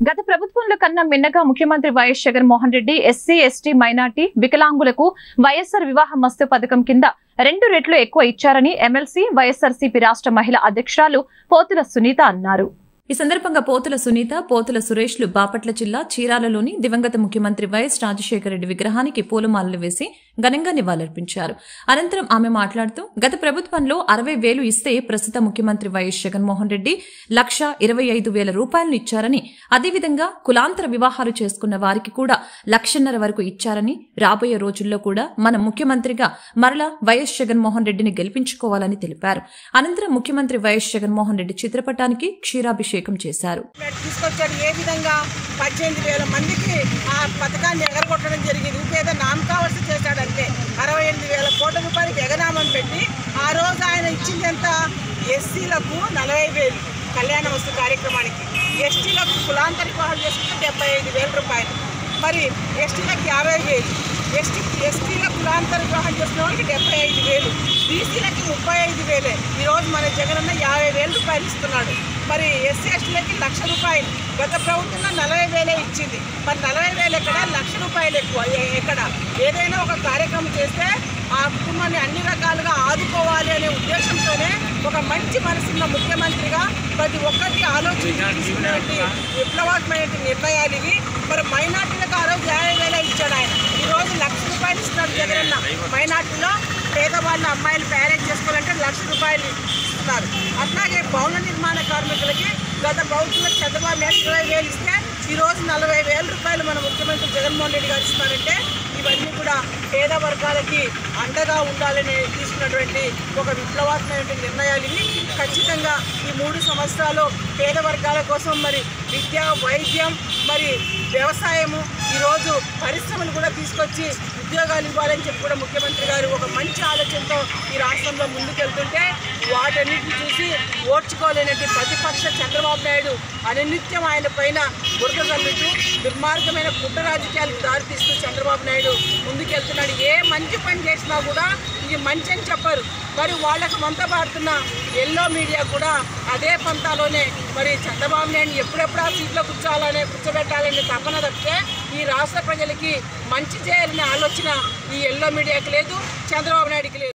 గత ప్రభుత్వంలో కన్నా మిన్నగా ముఖ్యమంత్రి YS Jaganmohan Reddy SC ST minority వికలాంగులకు వైఎస్ఆర్ వివాహ మస్తు పథకం కింద రెండు రెట్లు ఎక్కువ ఇచ్చారని ఎమ్మెల్సీ వైఎస్ఆర్సీపీ రాష్ట్ర మహిళా అధ్యక్షురాలు పోతుల సునీత అన్నారు ఈ సందర్భంగా పోతుల సునీత పోతుల సురేష్లు బాపట్ల జిల్లా చీరాలలోని దివంగత ముఖ్యమంత్రి వైఎస్ రాజశేఖర రెడ్డి విగ్రహానికి పూలమాలలు వేసి ఘనంగా నివాళులర్పించారు అనంతరం ఆమె మాట్లాడుతూ గత ప్రభుత్వంలో అరవై వేలు ఇస్తే ప్రస్తుత ముఖ్యమంత్రి వైఎస్ జగన్మోహన్ రెడ్డి లక్ష ఇరవై ఐదు వేల రూపాయలను ఇచ్చారని అదేవిధంగా కులాంతర వివాహాలు చేసుకున్న వారికి కూడా లక్షన్నర వరకు ఇచ్చారని రాబోయే రోజుల్లో కూడా మన ముఖ్యమంత్రిగా మరలా వైఎస్ జగన్మోహన్ రెడ్డిని గెలిపించుకోవాలని తెలిపారు అనంతరం ముఖ్యమంత్రి వైఎస్ జగన్మోహన్ రెడ్డి చిత్రపటానికి క్షీరాభిషేకం చేశారు తీసుకొచ్చాడు ఏ విధంగా పద్దెనిమిది వేల మందికి ఆ పథకాన్ని ఎగరగొట్టడం జరిగింది ఇంకేదో నామకావలసి చేశాడంటే అరవై ఎనిమిది వేల కోట్ల రూపాయలకి ఎగనామం పెట్టి ఆ రోజు ఆయన ఇచ్చింది ఎంత ఎస్సీలకు నలభై వేలు కళ్యాణ వస్తు కార్యక్రమానికి ఎస్టీలకు కులాంతర వివాహాలు చేసుకుంటే డెబ్బై ఐదు వేల రూపాయలు మరి ఎస్టీలకు యాభై వేలు ఎస్టీ ఎస్టీల కులాంతర వివాహం చేసిన వాళ్ళకి డెబ్బై ఐదు వేలు బీసీలకి ముప్పై ఐదు వేలే ఈరోజు మన జగనన్న యాభై వేల రూపాయలు ఇస్తున్నాడు మరి ఎస్సీ ఎస్టీలకి లక్ష రూపాయలు గత ప్రభుత్వంలో నలభై వేలే ఇచ్చింది మరి నలభై వేలు ఎక్కడ లక్ష రూపాయలు ఎక్కువ ఎ- ఎక్కడ ఏదైనా ఒక కార్యక్రమం చేస్తే ఆ కుటుంబాన్ని అన్ని రకాలుగా ఆదుకోవాలి అనే ఉద్దేశంతోనే ఒక మంచి మనసున్న ముఖ్యమంత్రిగా ప్రతి ఒక్కరికి ఆలోచించి తీసుకున్నటువంటి విప్లవాత్మక నిర్ణయాలు ఇవి మరి మైనార్టీలకు ఆ రోజు యాభై వేలే ఇచ్చాడు ఆయన ఈ రోజు లక్ష రూపాయలు ఇస్తున్నాడు జగనన్న మైనార్టీలో పేదవాళ్ళ అమ్మాయిలు పేరెంట్ చేసుకోవాలంటే లక్ష రూపాయలు ఇస్తున్నారు అట్లాగే భవన నిర్మాణ కార్మికులకి గత ప్రభుత్వంలో చంద్రబాబు నాయుడు ఇరవై వేలు ఇస్తే ఈ రోజు నలభై వేల రూపాయలు మన ముఖ్యమంత్రి జగన్మోహన్ రెడ్డి గారు ఇస్తున్నారంటే ఇవన్నీ కూడా పేద వర్గాలకి అండగా ఉండాలని తీసుకున్నటువంటి ఒక విప్లవాత్మక నిర్ణయాలు ఇవి ఖచ్చితంగా ఈ మూడు సంవత్సరాలు పేద వర్గాల కోసం మరి విద్య వైద్యం మరి వ్యవసాయము ఈరోజు పరిశ్రమలు కూడా తీసుకొచ్చి ఉద్యోగాలు ఇవ్వాలని చెప్పి కూడా ముఖ్యమంత్రి గారు ఒక మంచి ఆలోచనతో ఈ రాష్ట్రంలో ముందుకెళ్తుంటే వాటన్నిటిని చూసి ఓర్చుకోలేనటువంటి ప్రతిపక్ష చంద్రబాబు నాయుడు అనునిత్యం ఆయన పైన బురద చల్లుతూ దుర్మార్గమైన కుట్ర రాజకీయాలకు దారితీస్తూ చంద్రబాబు నాయుడు ముందుకెళ్తున్నాడు ఏ మంచి పని చేసినా కూడా ఇది మంచి అని చెప్పరు మరి వాళ్ళకు మంత పాడుతున్న ఎల్లో మీడియా కూడా అదే పంతాలోనే మరి చంద్రబాబు నాయుడు ఎప్పుడెప్పుడు ఆ సీట్లో కూర్చోవాలనే కూర్చోబెట్టాలనే తపన తప్పితే ఈ రాష్ట్ర ప్రజలకి మంచి చేయాలనే ఆలోచన ఈ ఎల్లో మీడియాకి లేదు చంద్రబాబు నాయుడుకి లేదు